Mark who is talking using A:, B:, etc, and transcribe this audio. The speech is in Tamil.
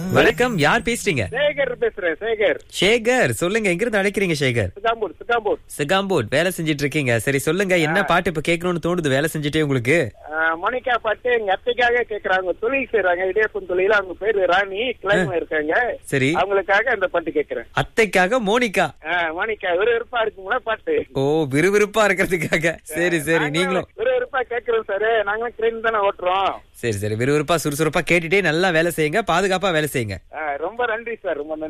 A: வணக்கம் யார் பேசுறீங்க
B: சேகர் பேசுறேன் சேகர்
A: சேகர் சொல்லுங்க எங்க இருந்து அழைக்கிறீங்க சேகர்
B: சிகாம்பூர் சிகாம்பூர்
A: சிகாம்போட் வேலை செஞ்சிட்டு இருக்கீங்க சரி சொல்லுங்க என்ன பாட்டு இப்ப கேட்கணும்னு தோணுது வேலை செஞ்சுட்டே உங்களுக்கு
B: ஆஹ், மோனிகா பாட்டு எங்க அத்தைக்காக கேக்குறாங்க தொழில் செய்யறாங்க இடியப்பன் தொழில அவங்க பேரு ராணி கிளைம்ல இருக்காங்க
A: சரி
B: அவங்களுக்காக அந்த பாட்டு கேக்குறேன்
A: அத்தைக்காக மோனிகா
B: ஆஹ், மோனிகா விறுவிறுப்பா இருக்குங்களா பாட்டு
A: ஓ விறுவிறுப்பா இருக்கிறதுக்காக சரி சரி நீங்களும்
B: விறுவிறுப்பா கேக்குறோம் சார் நாங்களும் ட்ரெயின் தானே ஓட்டுறோம்
A: சரி சரி விறுவிறுப்பா சுறுசுறுப்பா கேட்டுட்டே நல்லா வேலை செய்யுங்க பாதுகாப்பா வேலை செய்யுங்க
B: ஆஹ், ரொம்ப நன்றி சார் ரொம்ப நன்றி